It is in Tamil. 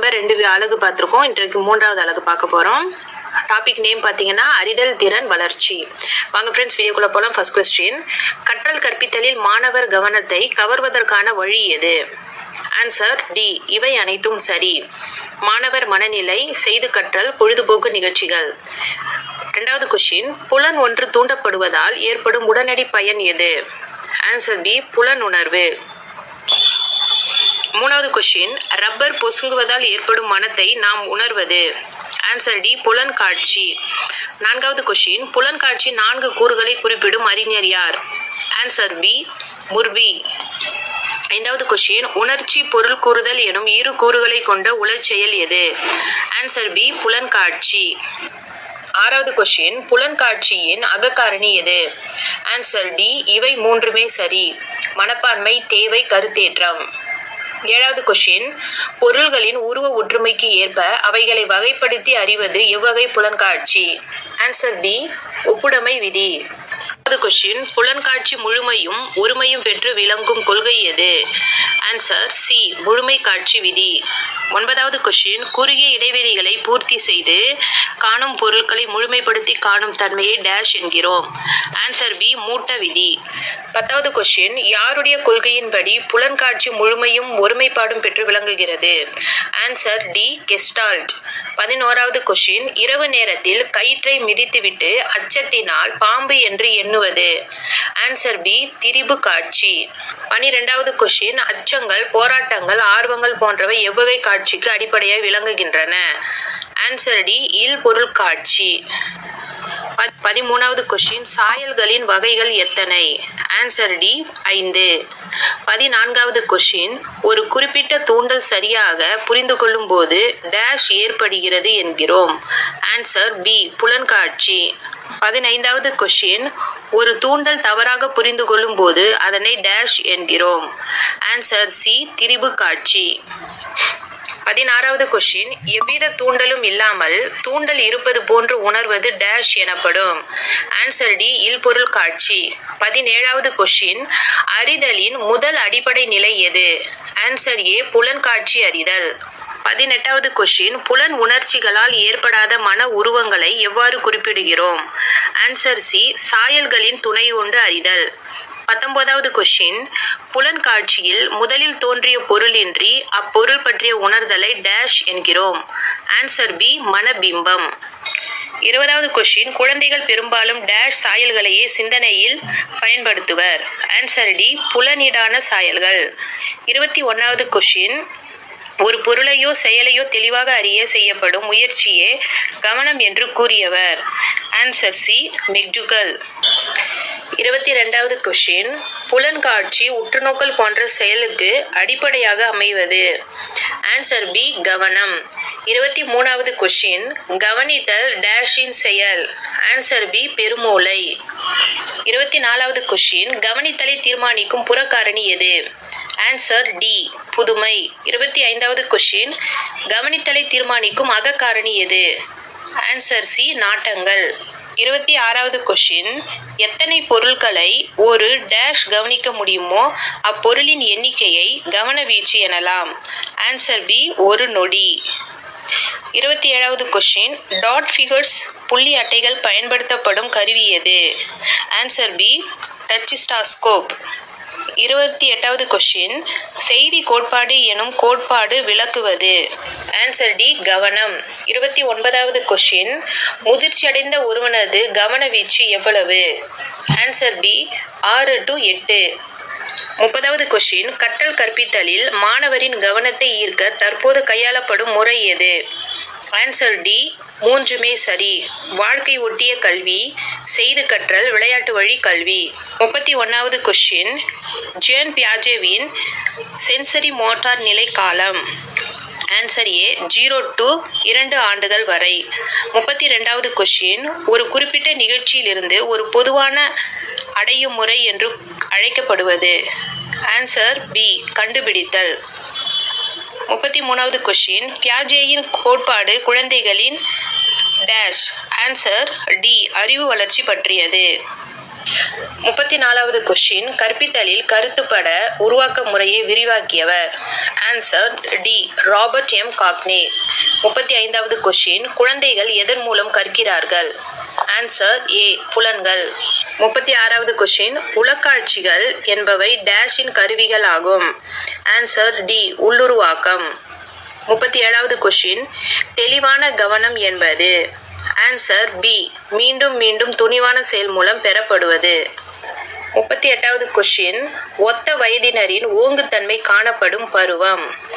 நம்ம ரெண்டு வி- அலகு பார்த்துருக்கோம் இன்றைக்கு மூன்றாவது அலகு பார்க்க போகிறோம் டாபிக் நேம் பார்த்தீங்கன்னா அறிதல் திறன் வளர்ச்சி வாங்க ஃப்ரெண்ட்ஸ் வீடியோக்குள்ள போகலாம் ஃபர்ஸ்ட் கொஸ்டின் கற்றல் கற்பித்தலில் மாணவர் கவனத்தை கவர்வதற்கான வழி எது ஆன்சர் டி இவை அனைத்தும் சரி மாணவர் மனநிலை செய்து கற்றல் பொழுதுபோக்கு நிகழ்ச்சிகள் ரெண்டாவது கொஸ்டின் புலன் ஒன்று தூண்டப்படுவதால் ஏற்படும் உடனடி பயன் எது ஆன்சர் பி புலனுணர்வு மூணாவது கொஸ்டின் ரப்பர் பொசுங்குவதால் ஏற்படும் மனத்தை நாம் உணர்வது ஆன்சர் டி புலன் காட்சி நான்காவது கொஸ்டின் புலன் காட்சி நான்கு கூறுகளை குறிப்பிடும் அறிஞர் யார் ஆன்சர் பி முர்பி ஐந்தாவது கொஸ்டின் உணர்ச்சி பொருள் கூறுதல் எனும் இரு கூறுகளை கொண்ட உளச்செயல் எது ஆன்சர் பி புலன் காட்சி ஆறாவது கொஸ்டின் புலன் காட்சியின் அகக்காரணி எது ஆன்சர் டி இவை மூன்றுமே சரி மனப்பான்மை தேவை கருத்தேற்றம் ஏழாவது கொஸ்டின் பொருள்களின் உருவ ஒற்றுமைக்கு ஏற்ப அவைகளை வகைப்படுத்தி அறிவது எவ்வகை புலன்காட்சி ஆன்சர் பி ஒப்புடைமை விதி பத்தாவது கொஸ்டின் புலன்காட்சி முழுமையும் ஒருமையும் பெற்று விளங்கும் கொள்கை எது ஆன்சர் சி முழுமை காட்சி விதி ஒன்பதாவது கொஸ்டின் குறுகிய இடைவெளிகளை பூர்த்தி செய்து காணும் பொருட்களை முழுமைப்படுத்தி காணும் தன்மையை டேஷ் என்கிறோம் ஆன்சர் பி மூட்ட விதி பத்தாவது கொஸ்டின் யாருடைய கொள்கையின்படி புலன்காட்சி முழுமையும் ஒருமைப்பாடும் பெற்று விளங்குகிறது ஆன்சர் டி கெஸ்டால்ட் பதினோராவது கொஸ்டின் இரவு நேரத்தில் கயிற்றை மிதித்துவிட்டு அச்சத்தினால் பாம்பு என்று எண்ணுவது ஆன்சர் பி திரிபு காட்சி பனிரெண்டாவது கொஸ்டின் அச்சங்கள் போராட்டங்கள் ஆர்வங்கள் போன்றவை எவ்வகை காட்சிக்கு அடிப்படையாய் விளங்குகின்றன ஆன்சர் டி இல் பொருள் காட்சி ப- பதிமூணாவது கொஸ்டின் சாயல்களின் வகைகள் எத்தனை ஆன்சர் டி ஐந்து பதினான்காவது கொஸ்டின் ஒரு குறிப்பிட்ட தூண்டல் சரியாக புரிந்து கொள்ளும் போது டேஷ் ஏற்படுகிறது என்கிறோம் ஆன்சர் பி புலன்காட்சி பதினைந்தாவது கொஸ்டின் ஒரு தூண்டல் தவறாக புரிந்து கொள்ளும் போது அதனை டேஷ் என்கிறோம் ஆன்சர் சி திரிபு காட்சி பதினாறாவது கொஸ்டின் எவ்வித தூண்டலும் இல்லாமல் தூண்டல் இருப்பது போன்று உணர்வது டேஷ் எனப்படும் ஆன்சர் டி இல்பொருள் காட்சி பதினேழாவது கொஸ்டின் அறிதலின் முதல் அடிப்படை நிலை எது ஆன்சர் ஏ புலன் காட்சி அறிதல் பதினெட்டாவது கொஸ்டின் புலன் உணர்ச்சிகளால் ஏற்படாத மன உருவங்களை எவ்வாறு குறிப்பிடுகிறோம் ஆன்சர் சி சாயல்களின் துணை கொண்டு அறிதல் பத்தொன்பதாவது கொஸ்டின் புலன் காட்சியில் முதலில் தோன்றிய பொருளின்றி அப்பொருள் பற்றிய உணர்தலை டேஷ் என்கிறோம் ஆன்சர் பி மனபிம்பம் இருபதாவது கொஸ்டின் குழந்தைகள் பெரும்பாலும் டேஷ் சாயல்களையே சிந்தனையில் பயன்படுத்துவர் ஆன்சர் டி புலனீடான சாயல்கள் இருபத்தி ஒன்றாவது கொஸ்டின் ஒரு பொருளையோ செயலையோ தெளிவாக அறிய செய்யப்படும் முயற்சியே கவனம் என்று கூறியவர் ஆன்சர் சி மெக்டுகல் இருபத்தி ரெண்டாவது கொஷின் புலன்காட்சி உற்றுநோக்கல் போன்ற செயலுக்கு அடிப்படையாக அமைவது ஆன்சர் பி கவனம் இருபத்தி மூணாவது கொஷின் கவனித்தல் டேஷின் செயல் ஆன்சர் பி பெருமூளை இருபத்தி நாலாவது கொஷின் கவனித்தலை தீர்மானிக்கும் புறக்காரணி எது ஆன்சர் டி புதுமை இருபத்தி ஐந்தாவது கொஷின் கவனித்தலை தீர்மானிக்கும் அகக்காரணி எது ஆன்சர் சி நாட்டங்கள் இருபத்தி ஆறாவது கொஷின் எத்தனை பொருட்களை ஒரு டேஷ் கவனிக்க முடியுமோ அப்பொருளின் எண்ணிக்கையை கவனவீச்சு எனலாம் ஆன்சர் பி ஒரு நொடி இருபத்தி ஏழாவது கொஷின் டாட் ஃபிகர்ஸ் புள்ளி அட்டைகள் பயன்படுத்தப்படும் கருவி எது ஆன்சர் பி டச்சிஸ்டாஸ்கோப் இருபத்தி எட்டாவது கொஷின் செய்தி கோட்பாடு எனும் கோட்பாடு விளக்குவது ஆன்சர் டி கவனம் இருபத்தி ஒன்பதாவது கொஷின் முதிர்ச்சியடைந்த ஒருவனது கவன வீச்சு எவ்வளவு ஆன்சர் பி ஆறு டு எட்டு முப்பதாவது கொஷின் கற்றல் கற்பித்தலில் மாணவரின் கவனத்தை ஈர்க்க தற்போது கையாளப்படும் முறை எது ஆன்சர் டி மூன்றுமே சரி வாழ்க்கை ஒட்டிய கல்வி செய்து கற்றல் விளையாட்டு வழி கல்வி முப்பத்தி ஒன்றாவது கொஷின் ஜியன் பியாஜேவின் சென்சரி மோட்டார் நிலை காலம் ஆன்சர் ஏ ஜீரோ டு இரண்டு ஆண்டுகள் வரை முப்பத்தி ரெண்டாவது கொஷின் ஒரு குறிப்பிட்ட நிகழ்ச்சியிலிருந்து ஒரு பொதுவான அடையும் முறை என்று அழைக்கப்படுவது ஆன்சர் பி கண்டுபிடித்தல் முப்பத்தி மூணாவது கொஷின் பியாஜேயின் கோட்பாடு குழந்தைகளின் டேஷ் ஆன்சர் டி அறிவு வளர்ச்சி பற்றியது முப்பத்தி நாலாவது கொஸ்டின் கற்பித்தலில் கருத்துப்பட உருவாக்க முறையை விரிவாக்கியவர் answer D Robert M Gagne முப்பத்தி ஐந்தாவது கொஸ்டின் குழந்தைகள் எதன் மூலம் கற்கிறார்கள் ஆன்சர் ஏ புலன்கள் முப்பத்தி ஆறாவது கொஸ்டின் உளக்காட்சிகள் என்பவை டேஷின் கருவிகள் ஆகும் ஆன்சர் டி உள்ளுருவாக்கம் முப்பத்தி ஏழாவது கொஸ்டின் தெளிவான கவனம் என்பது ஆன்சர் பி மீண்டும் மீண்டும் துணிவான செயல் மூலம் பெறப்படுவது முப்பத்தி எட்டாவது கொஸ்டின் ஒத்த வயதினரின் ஓங்குத்தன்மை காணப்படும் பருவம்